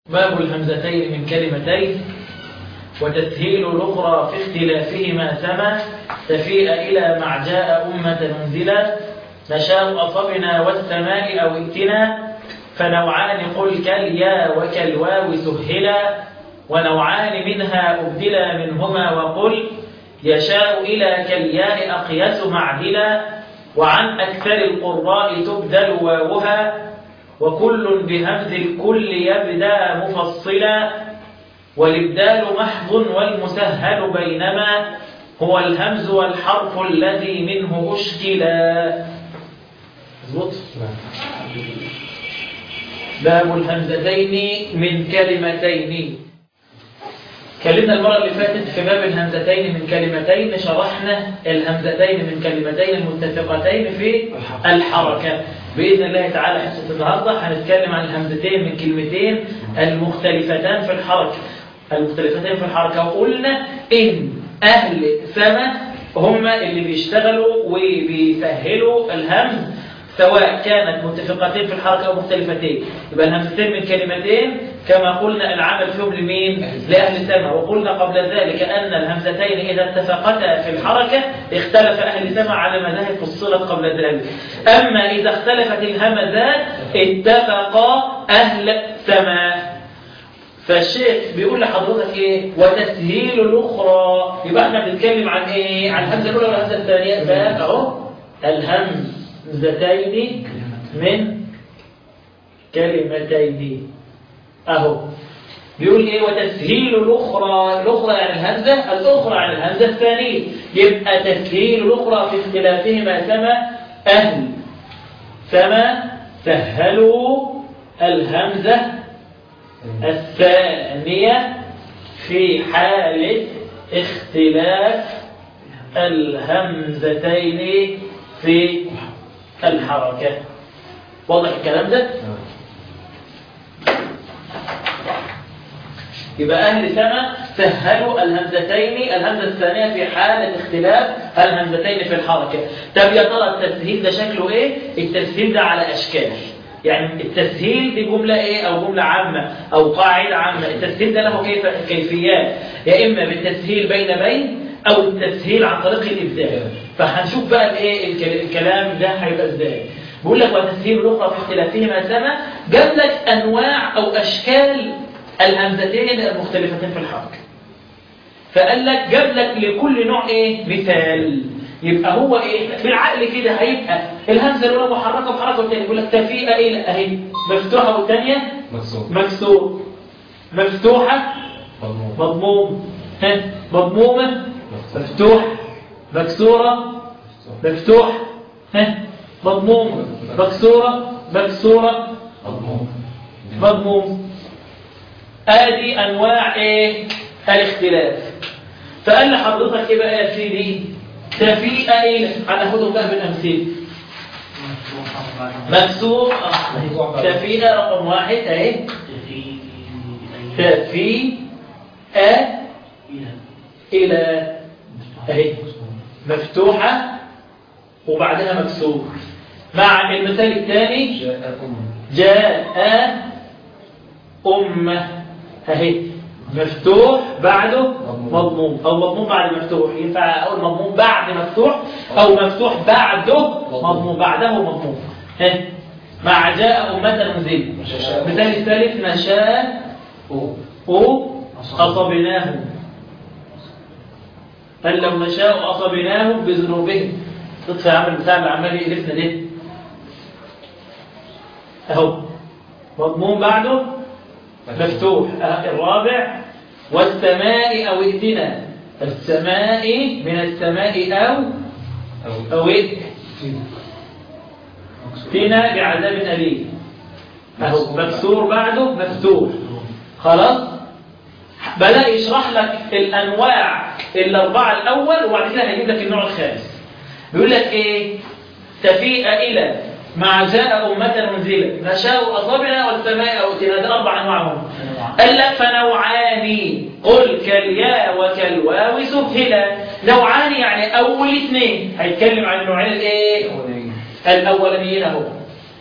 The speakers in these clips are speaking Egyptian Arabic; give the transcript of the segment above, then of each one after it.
باب الهمزتين من كلمتين وتسهيل الأخرى في اختلافهما سما تفيء إلى مع جاء أمة منزلا نشاء أصبنا والسماء أو ائتنا فنوعان قل كاليا وكالواو سهلا ونوعان منها أبدلا منهما وقل يشاء إلى كالياء أقيس معدلا وعن أكثر القراء تبدل واوها وكل بهمز الكل يبدأ مفصلا والإبدال محض والمسهل بينما هو الهمز والحرف الذي منه أشكلا مظبوط باب الهمزتين من كلمتين كلمنا المرة اللي فاتت في باب الهمزتين من كلمتين شرحنا الهمزتين من كلمتين المتفقتين في الحركة بإذن الله تعالى حصة النهاردة هنتكلم عن الهمزتين من كلمتين المختلفتان في الحركة المختلفتين في الحركة وقلنا إن أهل سما هم اللي بيشتغلوا وبيسهلوا الهمز سواء كانت متفقتين في الحركة أو مختلفتين يبقى الهمزتين من كلمتين كما قلنا العمل فيهم لمين؟ لأهل السمع وقلنا قبل ذلك أن الهمزتين إذا اتفقتا في الحركة اختلف أهل السمع على مذاهب فصلت قبل ذلك أما إذا اختلفت الهمزات اتفقا أهل سمع فالشيخ بيقول لحضرتك ايه وتسهيل الاخرى يبقى احنا بنتكلم عن ايه عن الهمزه الاولى والهمزه الثانيه بقى اهو الهمزتين من كلمتين اهو بيقول ايه وتسهيل الاخرى الاخرى يعني الهمزه الاخرى يعني الهمزه الثانيه يبقى تسهيل الاخرى في اختلافهما سما اهل سما سهلوا الهمزه الثانيه في حاله اختلاف الهمزتين في الحركه واضح الكلام ده يبقى أهل سما سهلوا الهمزتين الهمزة الثانية في حالة اختلاف الهمزتين في الحركة طب يا ترى التسهيل ده شكله ايه التسهيل ده على أشكال يعني التسهيل دي جملة ايه او جملة عامة او قاعدة عامة التسهيل ده له كيف كيفيات يا اما بالتسهيل بين بين او التسهيل عن طريق الابداع فهنشوف بقى الايه الكلام ده هيبقى ازاي بيقول لك وتسهيل الاخرى في اختلافهما سما جاب لك انواع او اشكال الهمزتين المختلفتين في الحركة فقال لك جاب لك لكل نوع ايه مثال يبقى هو ايه بالعقل كده هيبقى الهمزه الاولى محركه بحركه والثانيه يقول لك تفيئه ايه اهي مفتوحه والثانيه مكسور مكسور مفتوحه مضموم مضموم ها مضمومه مفتوح مكسوره مفتوح ها مضموم مكسوره مكسوره مضموم مضموم ادي انواع ايه الاختلاف فقال لحضرتك ايه بقى يا سيدي تفيئة ايه هناخدهم بقى بالامثله مكسور آه. تفيئة رقم واحد اهي تفيئة الى اهي مفتوحة وبعدها مكسور مع المثال الثاني جاء أم جاء أمة أهي مفتوح بعده مضموم. مضموم أو مضموم بعد مفتوح ينفع أقول مضموم بعد مفتوح أو مفتوح بعده مضموم بعده مضموم ها مع جاء أمة منزل نشاء. مثال الثالث نشاء أو أو أصبناه قال لو نشاء أصبناهم بذنوبهم تطفى يا عم البتاع اللي عمال يقرفنا ده أهو مضمون بعده مفتوح آه، الرابع والسماء أو ائتنا السماء من السماء أو أو أو ائتنا بعذاب أليم أهو مكسور بعده مفتوح خلاص بدأ يشرح لك الأنواع الأربعة الأول وبعد كده هيجيب لك النوع الخامس بيقول لك إيه تفيء إلى مع جاء أمة منزلة نشاء أصابنا والسماء أوتنا ده أربع أنواعهم قال لك فنوعان قل كالياء وكالواو سهلا نوعان يعني أول اثنين هيتكلم عن النوعين الإيه أولين الأولانيين أهو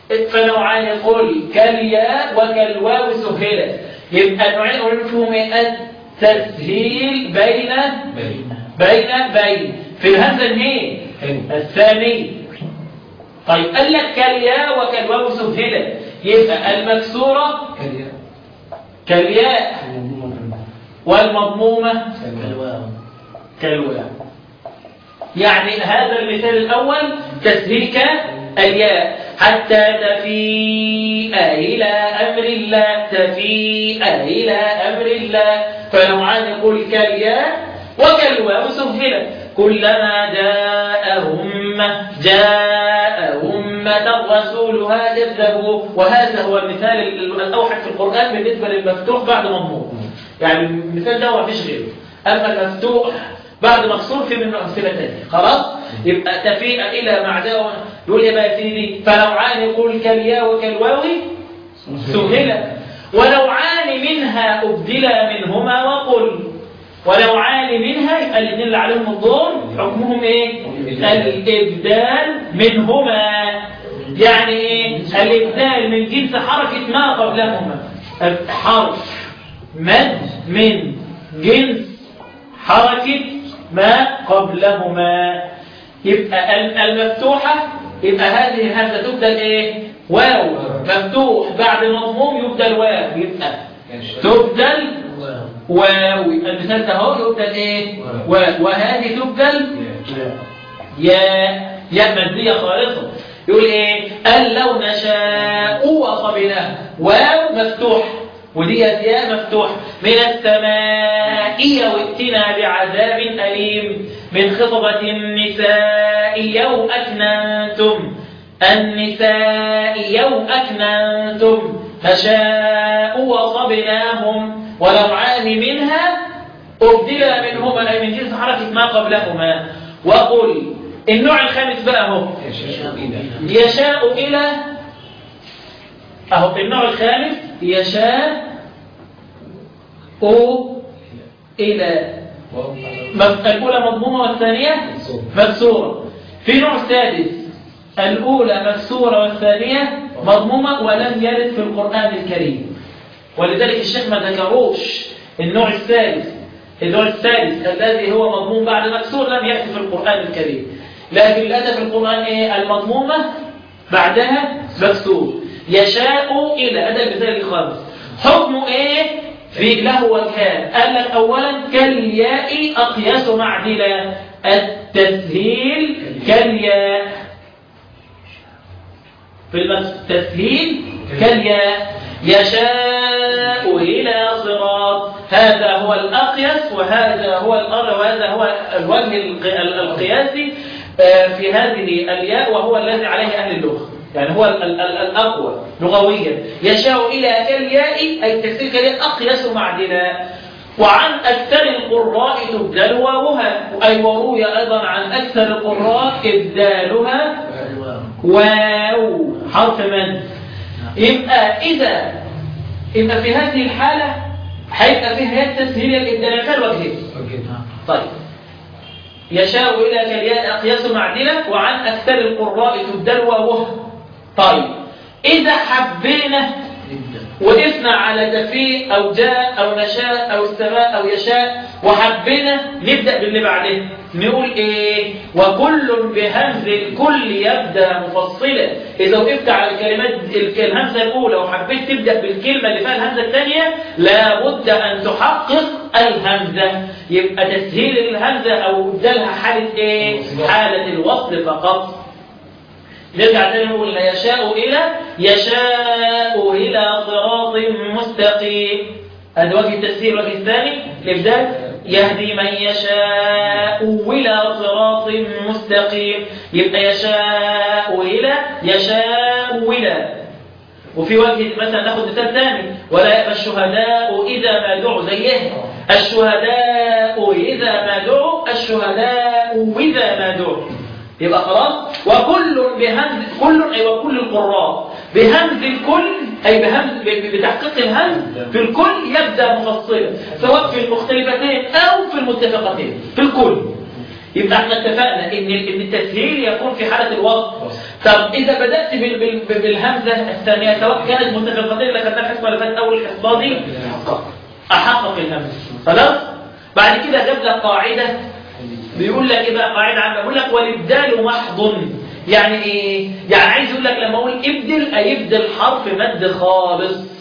فنوعان قل كالياء وكالواو سهلت يبقى النوعين الأولين فيهم إيه؟ التسهيل بين بين بين بين في الهمزة الاثنين الثاني طيب قال لك كالياء وكالواو سهلت يبقى المكسورة كالياء كالياء والمضمومة كالواو كالواو يعني هذا المثال الأول تسهيل الياء حتى تفيء إلى أمر الله تفيء إلى أمر الله فنوعان يقول كالياء وكالواو سهلت كلما جاء أمة جاء أمة رسولها كذبوا وهذا هو المثال الأوحد في القرآن بالنسبة للمفتوح بعد مضمون يعني المثال ده ما فيش غيره أما المفتوح بعد مكسور في من أمثلة تانية خلاص يبقى تفيء إلى معداء يقول يا بقى سيدي فنوعان يقول كالياء وكالواو سهلت ونوعان منها أبدل منهما وقل ونوعان منها يبقى الاثنين اللي عليهم الدور حكمهم ايه الابدال منهما يعني ايه الابدال من جنس حركة ما قبلهما حرف مد من جنس حركة ما قبلهما يبقى المفتوحة يبقى هذه الهمزة تبدل ايه واو مفتوح بعد مضموم يبدل واو يبقى تبدل واو المثال ده اهو يبدل ايه واو وهذه تبدل يا يا مادية خالصة يقول ايه قال لو نشاء وصبناه واو مفتوح ودي ياء مفتوح من السماء واتنا بعذاب أليم من خطبة النساء يوم أكننتم النساء يوم أكننتم نشاء وصبناهم ونوعان منها أبدل منهما أي من جنس حركة ما قبلهما وقل النوع الخامس بقى هو يشاء إلى أهو النوع الخامس يشاء إلى الأولى مضمومة والثانية مكسورة في نوع سادس الأولى مكسورة والثانية مضمومة ولم يرد في القرآن الكريم ولذلك الشيخ ما ذكروش النوع الثالث النوع الثالث الذي هو مضموم بعد مكسور لم يأتي في القرآن الكريم لكن الأتى في القرآن إيه المضمومة بعدها مكسور يشاء إلى هذا المثال الخامس حكمه إيه في له وكان قال لك أولا كالياء أقياس معدلا التسهيل كالياء في التسهيل كالياء يشاء إلى صراط هذا هو الأقيس وهذا هو الأر وهذا هو الوجه القياسي في هذه الياء وهو الذي عليه أهل اللغة يعني هو ال ال ال الأقوى لغويا يشاء إلى كالياء أي تكسير كالياء أقيس معدلا وعن أكثر القراء تبدل واوها أي وروي أيضا عن أكثر القراء إبدالها واو حرف من يبقى إذا يبقى في هذه الحالة هيبقى فيها التسهيل الإبدال في الوجهين طيب يشاء إلى كالياء أقياس معدلة وعن أكثر القراء تبدل واوها طيب إذا حبينا وقفنا على تفيء أو جاء أو نشاء أو السماء أو يشاء وحبينا نبدأ باللي بعدين نقول إيه وكل بهمز الكل يبدأ مفصلا إذا وقفت على الكلمات الهمزة الأولى وحبيت تبدأ بالكلمة اللي فيها الهمزة الثانية لابد أن تحقق الهمزة يبقى تسهيل الهمزة أو بدلها حالة إيه حالة الوصل فقط نرجع تاني نقول يشاء إلى يشاء إلى صراط مستقيم هذا وجه التسهيل الوجه الثاني الإبدال يهدي من يشاء إلى صراط مستقيم يبقى يشاء إلى يشاء إلى وفي وجه مثلا ناخد مثال ثاني ولا يأبى الشهداء إذا ما دعوا زيه الشهداء إذا ما دعوا الشهداء إذا ما دعوا يبقى خلاص وكل بهمز كل أي وكل القراء بهمز الكل أي بهمز بتحقيق الهمز في الكل يبدأ مفصلا سواء في المختلفتين أو في المتفقتين في الكل يبقى احنا اتفقنا ان ان التسهيل يكون في حاله الوصف طب اذا بدات بال بال بالهمزه الثانيه سواء كانت متفقتين اللي خدناها الحصه اللي فاتت اول الحصه دي احقق الهمزه خلاص بعد كده جاب لك قاعده بيقول لك ايه بقى قاعده عامه بيقول لك والابدال محض يعني ايه يعني عايز يقول لك لما اقول ابدل ايبدل حرف مد خالص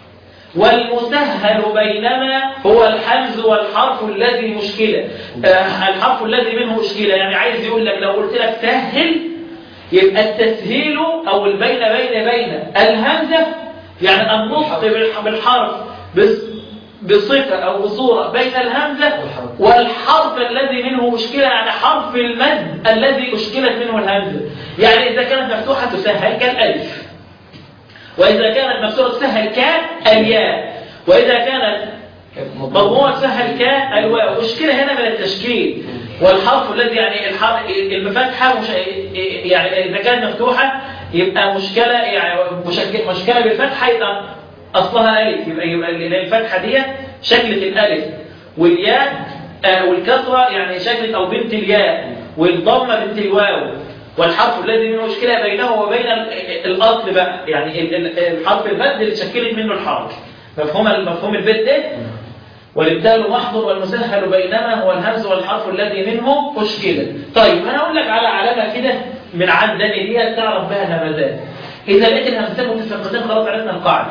والمسهل بينما هو الحمز والحرف الذي مشكلة آه الحرف الذي منه مشكلة يعني عايز يقول لك لو قلت لك سهل يبقى التسهيل أو البين بين بين الهمزة يعني النطق بالح- بالحرف بس- بصفة أو بصورة بين الهمزة والحرف الذي منه مشكلة يعني حرف المد الذي أشكلت منه الهمزة يعني إذا كانت مفتوحة تسهل كالألف وإذا كانت مكسورة تسهل كالياء وإذا كانت مضمومة تسهل كالواو مشكلة هنا من التشكيل والحرف الذي يعني الحرف المفتحة مش يعني إذا كانت مفتوحة يبقى مشكلة يعني مشكلة, مشكلة بالفتحة يبقى أصلها ألف يبقى, يبقى الفتحة دي شكلة الألف والياء آه، والكسرة يعني شكلة أو بنت الياء والضمة بنت الواو والحرف الذي منه مشكلة بينه وبين ال- الأصل بقى يعني ال- ال- الحرف المد اللي شكلت منه الحرف مفهوم مفهوم البيت ده والابدال محضر والمسهل بينما هو الهمز والحرف الذي منه مشكلة طيب انا اقول لك على علامة كده من عندني دي تعرف بها نماذج اذا لقيت الهمزتين متفقتين خلاص عرفنا القاعدة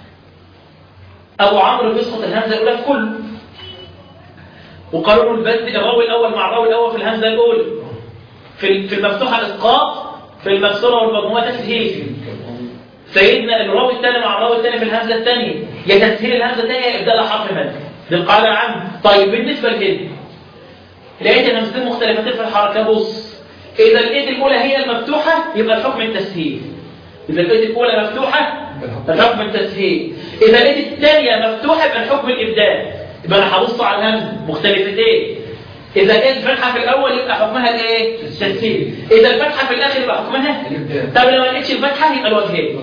ابو عمرو بيسقط الهمزة الاولى في كله وقالوا له البد الراوي الاول مع الراوي الاول في الهمزة الاولى في في المفتوحة اسقاط في المكسورة والمضمومة تسهيل سيدنا الراوي الثاني مع الراوي الثاني في الهمزة الثانية يا تسهيل الهمزة الثانية يا إبدال حرف مد دي القاعدة العامة طيب بالنسبة لكده لقيت الهمزتين مختلفتين في الحركة بص إذا لقيت الأولى هي المفتوحة يبقى الحكم التسهيل إذا لقيت الأولى مفتوحة الحكم التسهيل إذا لقيت الثانية مفتوحة يبقى الحكم الإبدال يبقى أنا هبص على الهمزة مختلفتين إذا كانت الفتحة في الأول يبقى حكمها الإيه؟ التسهيل إذا الفتحة في الآخر يبقى حكمها طب لو ما لقيتش الفتحة يبقى الوجهين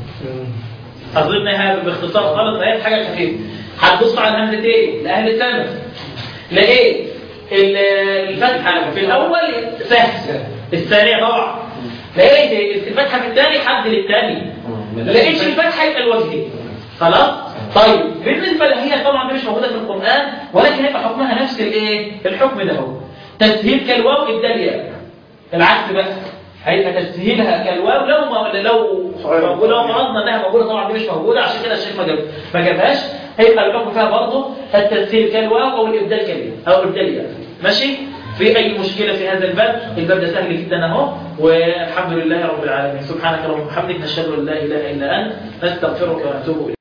أظن هذا باختصار خالص هي حاجة خفيفة هتبص على الهمزتين لأهل السنة لقيت ال- الفتحة في الأول سهل الثانية طبعا لقيت الفتحة في الثاني حد للثاني ما لقيتش الفتحة يبقى الوجهين خلاص طيب بالنسبة لهي طبعا دي مش موجودة في القرآن ولكن هيبقى حكمها نفس الايه الحكم ده هو تسهيل كالواو ابدال ياء العكس بقى هيبقى تسهيلها كالواو لو ما لو موجودة لو فرضنا انها موجودة طبعا دي مش موجودة عشان كده الشيخ ما جاب ما جابهاش هيبقى الحكم فيها برضه التسهيل كالواو او الابدال كالياء او ابدال ياء ماشي في اي مشكلة في هذا الباب الباب ده سهل جدا اهو والحمد لله رب العالمين سبحانك اللهم وبحمدك نشهد ان لا اله الا انت نستغفرك ونتوب اليك